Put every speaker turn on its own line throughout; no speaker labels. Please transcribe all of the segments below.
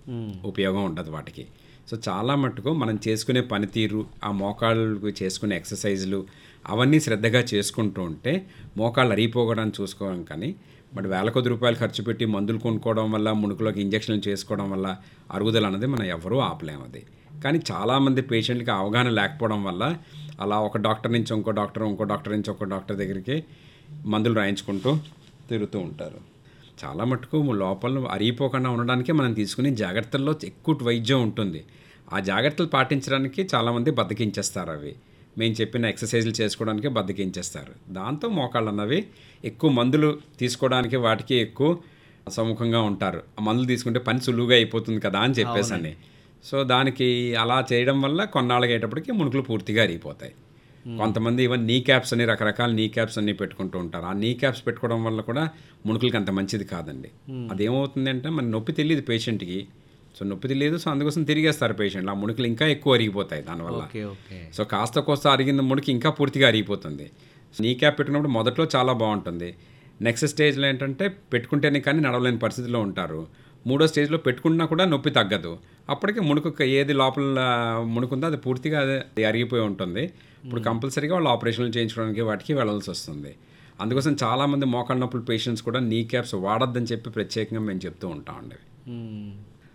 ఉపయోగం ఉండదు వాటికి సో చాలా మట్టుకు మనం చేసుకునే పనితీరు ఆ మోకాళ్ళకు చేసుకునే ఎక్సర్సైజులు అవన్నీ శ్రద్ధగా చేసుకుంటూ ఉంటే మోకాళ్ళు అరిగిపోకడానికి చూసుకోవడం కానీ బట్ వేల కొద్ది రూపాయలు ఖర్చు పెట్టి మందులు కొనుక్కోవడం వల్ల మునుకులోకి ఇంజక్షన్లు చేసుకోవడం వల్ల అరుగుదల అనేది మనం ఎవరూ ఆపలేము అది కానీ చాలామంది పేషెంట్కి అవగాహన లేకపోవడం వల్ల అలా ఒక డాక్టర్ నుంచి ఇంకో డాక్టర్ ఇంకో డాక్టర్ నుంచి ఇంకో డాక్టర్ దగ్గరికి మందులు రాయించుకుంటూ తిరుగుతూ ఉంటారు చాలా మటుకు లోపల అరిగిపోకుండా ఉండడానికి మనం తీసుకునే జాగ్రత్తల్లో ఎక్కువ వైద్యం ఉంటుంది ఆ జాగ్రత్తలు పాటించడానికి చాలామంది బద్దకించేస్తారు అవి మేము చెప్పిన ఎక్సర్సైజులు చేసుకోవడానికి బద్దకించేస్తారు దాంతో మోకాళ్ళు అన్నవి ఎక్కువ మందులు తీసుకోవడానికి వాటికి ఎక్కువ సముఖంగా ఉంటారు ఆ మందులు తీసుకుంటే పని సులువుగా అయిపోతుంది కదా అని చెప్పేసి అని సో దానికి అలా చేయడం వల్ల కొన్నాళ్ళకి అయ్యేటప్పటికి మునుకులు పూర్తిగా అరిగిపోతాయి కొంతమంది ఈవెన్ నీ క్యాప్స్ అని రకరకాల నీ క్యాప్స్ అన్ని పెట్టుకుంటూ ఉంటారు ఆ నీ క్యాప్స్ పెట్టుకోవడం వల్ల కూడా మునుకులకి అంత మంచిది కాదండి అదేమవుతుంది అంటే మన నొప్పి తెలియదు పేషెంట్కి సో నొప్పి తెలియదు సో అందుకోసం తిరిగేస్తారు పేషెంట్లు ఆ మునుకులు ఇంకా ఎక్కువ అరిగిపోతాయి దానివల్ల
ఓకే ఓకే
సో కాస్త కోస్త అరిగిన ముడికి ఇంకా పూర్తిగా అరిగిపోతుంది నీ క్యాప్ పెట్టుకున్నప్పుడు మొదట్లో చాలా బాగుంటుంది నెక్స్ట్ స్టేజ్లో ఏంటంటే పెట్టుకుంటేనే కానీ నడవలేని పరిస్థితిలో ఉంటారు మూడో స్టేజ్లో పెట్టుకున్నా కూడా నొప్పి తగ్గదు అప్పటికి మునుకు ఏది లోపల మునుకుందో అది పూర్తిగా అది అరిగిపోయి ఉంటుంది ఇప్పుడు కంపల్సరీగా వాళ్ళు ఆపరేషన్లు చేయించుకోవడానికి వాటికి వెళ్ళాల్సి వస్తుంది అందుకోసం చాలామంది మోకాళ్ళ నొప్పుల పేషెంట్స్ కూడా నీ క్యాప్స్ వాడొద్దని చెప్పి ప్రత్యేకంగా మేము చెప్తూ ఉంటామండి
మ్మ్.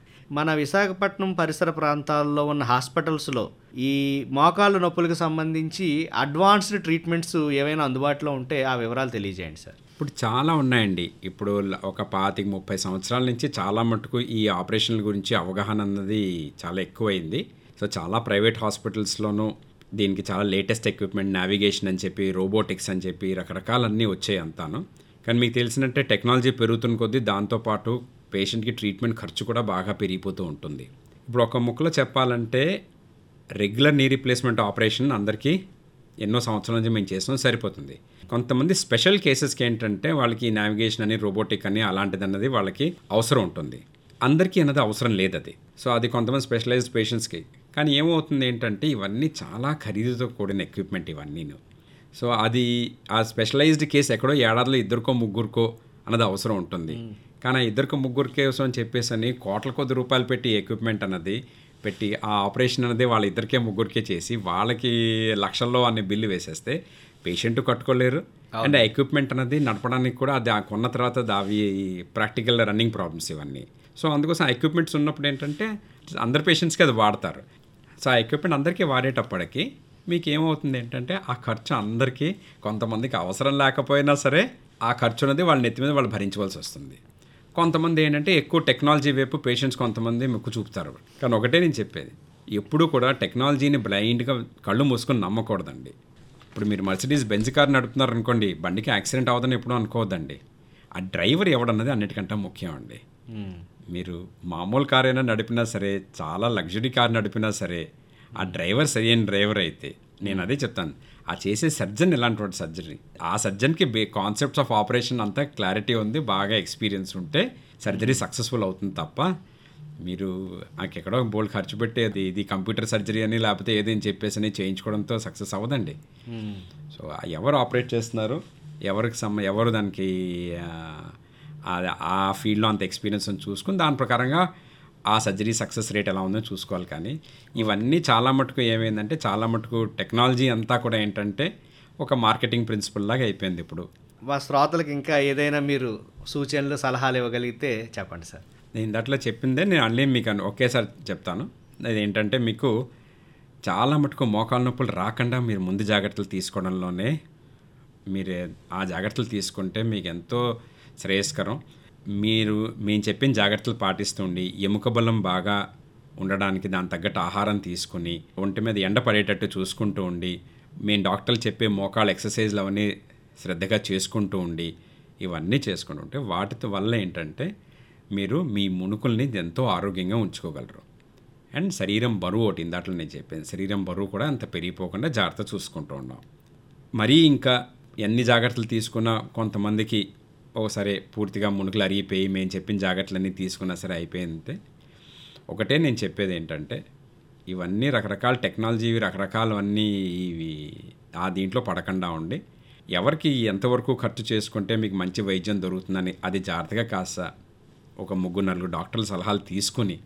మన విశాఖపట్నం పరిసర ప్రాంతాల్లో ఉన్న హాస్పిటల్స్లో ఈ మోకాళ్ళ నొప్పులకు సంబంధించి అడ్వాన్స్డ్ ట్రీట్మెంట్స్ ఏవైనా అందుబాటులో ఉంటే ఆ వివరాలు తెలియజేయండి సార్
ఇప్పుడు చాలా ఉన్నాయండి ఇప్పుడు ల- ఒక పాతిక ముప్పై సంవత్సరాల నుంచి చాలా మటుకు ఈ ఆపరేషన్ల గురించి అవగాహన అన్నది చాలా ఎక్కువైంది సో చాలా ప్రైవేట్ హాస్పిటల్స్లోనూ దీనికి చాలా లేటెస్ట్ ఎక్విప్మెంట్ నావిగేషన్ అని చెప్పి రోబోటిక్స్ అని చెప్పి రకరకాలన్నీ వచ్చాయి అంతాను కానీ మీకు తెలిసినట్టే టెక్నాలజీ పెరుగుతున్న కొద్దీ దాంతోపాటు పేషెంట్కి ట్రీట్మెంట్ ఖర్చు కూడా బాగా పెరిగిపోతూ ఉంటుంది ఇప్పుడు ఒక ముక్కలో చెప్పాలంటే రెగ్యులర్ నీ రీప్లేస్మెంట్ ఆపరేషన్ అందరికీ ఎన్నో సంవత్సరాల నుంచి మేము చేసినా సరిపోతుంది కొంతమంది స్పెషల్ కేసెస్కి ఏంటంటే వాళ్ళకి నావిగేషన్ అని రోబోటిక్ అని అలాంటిది అన్నది వాళ్ళకి అవసరం ఉంటుంది అందరికీ అన్నది అవసరం లేదు అది సో అది కొంతమంది స్పెషలైజ్డ్ పేషెంట్స్కి కానీ ఏమవుతుంది ఏంటంటే ఇవన్నీ చాలా ఖరీదుతో కూడిన ఎక్విప్మెంట్ ఇవన్నీను సో అది ఆ స్పెషలైజ్డ్ కేసు ఎక్కడో ఏడాదిలో ఇద్దరికో ముగ్గురికో అన్నది అవసరం ఉంటుంది కానీ ఆ ఇద్దరికో ముగ్గురు కోసం అని చెప్పేసి అని కోట్ల కొద్ది రూపాయలు పెట్టి ఎక్విప్మెంట్ అన్నది పెట్టి ఆ ఆపరేషన్ అనేది వాళ్ళ ఇద్దరికే ముగ్గురికే చేసి వాళ్ళకి లక్షల్లో అనే బిల్లు వేసేస్తే పేషెంట్ కట్టుకోలేరు అండ్ ఆ ఎక్విప్మెంట్ అనేది నడపడానికి కూడా అది ఆ కొన్న తర్వాత అది అవి ప్రాక్టికల్ రన్నింగ్ ప్రాబ్లమ్స్ ఇవన్నీ సో అందుకోసం ఆ ఎక్విప్మెంట్స్ ఉన్నప్పుడు ఏంటంటే అందరు పేషెంట్స్కి అది వాడతారు సో ఆ ఎక్విప్మెంట్ అందరికీ వాడేటప్పటికి మీకు ఏమవుతుంది ఏంటంటే ఆ ఖర్చు అందరికీ కొంతమందికి అవసరం లేకపోయినా సరే ఆ ఖర్చు అనేది వాళ్ళ నెత్తి మీద వాళ్ళు భరించవలసి వస్తుంది కొంతమంది ఏంటంటే ఎక్కువ టెక్నాలజీ వైపు పేషెంట్స్ కొంతమంది మొక్కు చూపుతారు కానీ ఒకటే నేను చెప్పేది ఎప్పుడూ కూడా టెక్నాలజీని బ్లైండ్గా కళ్ళు మూసుకొని నమ్మకూడదండి ఇప్పుడు మీరు మర్సిడీస్ బెంజ్ కార్ నడుపుతున్నారు అనుకోండి బండికి యాక్సిడెంట్ అవ్వదని ఎప్పుడూ అనుకోవద్దండి ఆ డ్రైవర్ ఎవడన్నది అన్నిటికంటే ముఖ్యం అండి మీరు మామూలు కార్ అయినా నడిపినా సరే చాలా లగ్జరీ కార్ నడిపినా సరే ఆ డ్రైవర్ సరైన డ్రైవర్ అయితే నేను అదే చెప్తాను ఆ చేసే సర్జన్ ఎలాంటి వాడు సర్జరీ ఆ సర్జన్కి బే కాన్సెప్ట్స్ ఆఫ్ ఆపరేషన్ అంతా క్లారిటీ ఉంది బాగా ఎక్స్పీరియన్స్ ఉంటే సర్జరీ సక్సెస్ఫుల్ అవుతుంది తప్ప మీరు నాకెక్కడో బోల్డ్ ఖర్చు పెట్టి అది ఇది కంప్యూటర్ సర్జరీ అని లేకపోతే ఏదని చెప్పేసి అని చేయించుకోవడంతో సక్సెస్ అవ్వదండి సో ఆ ఎవరు ఆపరేట్ చేస్తున్నారు ఎవరికి సమ ఎవరు దానికి ఆ, ఆ- ఆ ఫీల్డ్లో అంత ఎక్స్పీరియన్స్ అని చూసుకుని దాని ప్రకారంగా ఆ సర్జరీ సక్సెస్ రేట్ ఎలా ఉందో చూసుకోవాలి కానీ ఇవన్నీ చాలా మటుకు ఏమైందంటే చాలా మటుకు టెక్నాలజీ అంతా కూడా ఏంటంటే ఒక మార్కెటింగ్ ప్రిన్సిపల్ లాగా అయిపోయింది ఇప్పుడు
మా శ్రోతలకు ఇంకా ఏదైనా మీరు సూచనలు సలహాలు ఇవ్వగలిగితే చెప్పండి సార్
నేను దాంట్లో చెప్పిందే నేను అన్నీ మీకు అను- ఒకేసారి చెప్తాను అది ఏంటంటే మీకు చాలా మటుకు మోకాళ్ళ నొప్పులు రాకుండా మీరు ముందు జాగ్రత్తలు తీసుకోవడంలోనే మీరు ఆ జాగ్రత్తలు తీసుకుంటే మీకు ఎంతో శ్రేయస్కరం మీరు మేము చెప్పిన జాగ్రత్తలు పాటిస్తుండి ఎముక బలం బాగా ఉండడానికి దాని తగ్గట్టు ఆహారం తీసుకుని ఒంటి మీద ఎండ పడేటట్టు చూసుకుంటూ ఉండి మేము డాక్టర్లు చెప్పే మోకాళ్ళ ఎక్సర్సైజ్లు అవన్నీ శ్రద్ధగా చేసుకుంటూ ఉండి ఇవన్నీ చేసుకుంటూ ఉంటే వాటితో వల్ల ఏంటంటే మీరు మీ మునుకుల్ని ఎంతో ఆరోగ్యంగా ఉంచుకోగలరు అండ్ శరీరం బరువు ఒకటి ఇందాట్లో నేను చెప్పాను శరీరం బరువు కూడా అంత పెరిగిపోకుండా జాగ్రత్త చూసుకుంటూ ఉన్నాం మరీ ఇంకా ఎన్ని జాగ్రత్తలు తీసుకున్నా కొంతమందికి ఒకసారి పూర్తిగా మునుకులు అరిగిపోయి మేము చెప్పిన జాగ్రత్తలన్నీ తీసుకున్నా సరే అయిపోయింది ఒకటే నేను చెప్పేది ఏంటంటే ఇవన్నీ రకరకాల టెక్నాలజీ రకరకాలవన్నీ ఇవి ఆ దీంట్లో పడకుండా ఉండి ఎవరికి ఎంతవరకు ఖర్చు చేసుకుంటే మీకు మంచి వైద్యం దొరుకుతుందని అది జాగ్రత్తగా కాస్త ఒక ముగ్గురు నలుగురు డాక్టర్ల సలహాలు తీసుకుని